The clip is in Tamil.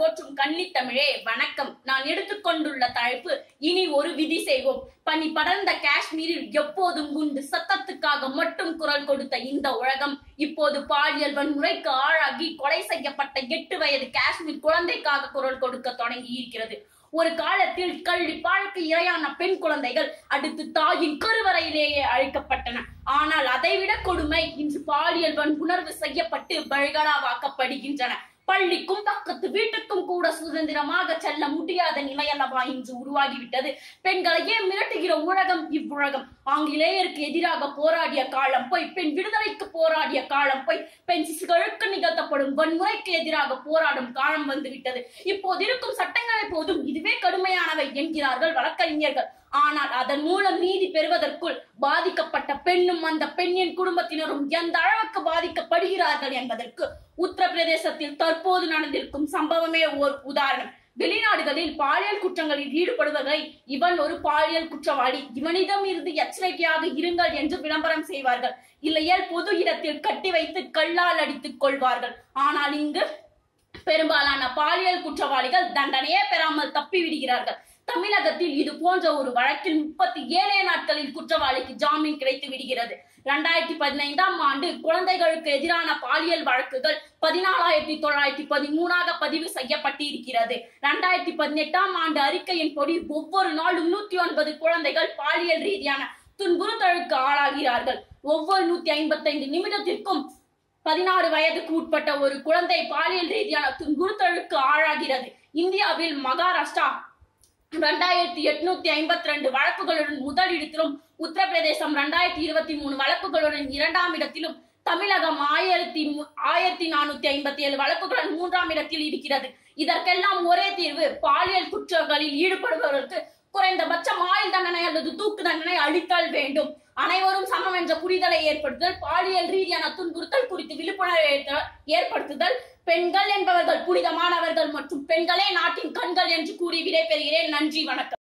போற்றும் கன்னித்தமிழே வணக்கம் நான் எடுத்துக்கொண்டுள்ள தலைப்பு இனி ஒரு விதி செய்வோம் பனி படர்ந்த காஷ்மீரில் எப்போதும் குண்டு சத்தத்துக்காக மட்டும் குரல் கொடுத்த இந்த உலகம் இப்போது பாலியல் வன்முறைக்கு ஆளாகி கொலை செய்யப்பட்ட எட்டு வயது காஷ்மீர் குழந்தைக்காக குரல் கொடுக்க தொடங்கி இருக்கிறது ஒரு காலத்தில் கல்வி பாழுக்கு இரையான பெண் குழந்தைகள் அடுத்து தாயின் கருவறையிலேயே அழைக்கப்பட்டன ஆனால் அதைவிட கொடுமை இன்று பாலியல் வன்புணர்வு செய்யப்பட்டு பல்களாவாக்கப்படுகின்றன பள்ளிக்கும் பக்கத்து வீட்டுக்கும் கூட சுதந்திரமாக செல்ல முடியாத நிலையல்லவா இன்று உருவாகிவிட்டது பெண்களையே மிரட்டுகிற உலகம் இவ்வுலகம் ஆங்கிலேயருக்கு எதிராக போராடிய காலம் போய் பெண் விடுதலைக்கு போராடிய காலம் போய் பெண் சிசுகளுக்கு நிகழ்த்தப்படும் வன்முறைக்கு எதிராக போராடும் காலம் வந்துவிட்டது இப்போது இருக்கும் சட்டங்கள் போதும் இதுவே கடுமையானவை என்கிறார்கள் வழக்கறிஞர்கள் ஆனால் அதன் மூலம் நீதி பெறுவதற்குள் பாதிக்கப்பட்ட பெண்ணும் அந்த பெண்ணின் குடும்பத்தினரும் எந்த அளவுக்கு பாதிக்கப்படுகிறார்கள் என்பதற்கு உத்தரப்பிரதேசத்தில் தற்போது நடந்திருக்கும் சம்பவமே ஓர் உதாரணம் வெளிநாடுகளில் பாலியல் குற்றங்களில் ஈடுபடுவதை இவன் ஒரு பாலியல் குற்றவாளி இவனிடம் இருந்து எச்சரிக்கையாக இருங்கள் என்று விளம்பரம் செய்வார்கள் இல்லையேல் பொது இடத்தில் கட்டி வைத்து கல்லால் அடித்துக் கொள்வார்கள் ஆனால் இங்கு பெரும்பாலான பாலியல் குற்றவாளிகள் தண்டனையே பெறாமல் தப்பி விடுகிறார்கள் தமிழகத்தில் இது போன்ற ஒரு வழக்கில் முப்பத்தி ஏழே நாட்களில் குற்றவாளிக்கு ஜாமீன் கிடைத்து விடுகிறது இரண்டாயிரத்தி பதினைந்தாம் ஆண்டு குழந்தைகளுக்கு எதிரான பாலியல் வழக்குகள் பதினாலாயிரத்தி தொள்ளாயிரத்தி பதிமூணாக பதிவு செய்யப்பட்டிருக்கிறது இரண்டாயிரத்தி பதினெட்டாம் ஆண்டு அறிக்கையின்படி ஒவ்வொரு நாளும் நூத்தி ஒன்பது குழந்தைகள் பாலியல் ரீதியான துன்புறுத்தலுக்கு ஆளாகிறார்கள் ஒவ்வொரு நூத்தி ஐம்பத்தைந்து நிமிடத்திற்கும் பதினாறு வயதுக்கு உட்பட்ட ஒரு குழந்தை பாலியல் ரீதியான துன்புறுத்தலுக்கு ஆளாகிறது இந்தியாவில் மகாராஷ்டிரா இரண்டாயிரத்தி எட்நூத்தி ஐம்பத்தி ரெண்டு வழக்குகளுடன் முதல் இடத்திலும் உத்தரப்பிரதேசம் இரண்டாயிரத்தி இருபத்தி மூணு வழக்குகளுடன் இரண்டாம் இடத்திலும் தமிழகம் ஆயிரத்தி மு- ஆயிரத்தி நானூத்தி ஐம்பத்தி ஏழு வழக்குகளுடன் மூன்றாம் இடத்தில் இருக்கிறது இதற்கெல்லாம் ஒரே தீர்வு பாலியல் குற்றங்களில் ஈடுபடுபவர்களுக்கு குறைந்தபட்சம் ஆயுள் தண்டனை அல்லது தூக்கு தண்டனை அளித்தல் வேண்டும் அனைவரும் சமம் என்ற புரிதலை ஏற்படுத்துதல் பாலியல் ரீதியான துன்புறுத்தல் குறித்து விழிப்புணர்வு ஏற்ற- ஏற்படுத்துதல் பெண்கள் என்பவர்கள் புனிதமானவர்கள் மற்றும் பெண்களே நாட்டின் கண்கள் என்று கூறி விடைபெறுகிறேன் நன்றி வணக்கம்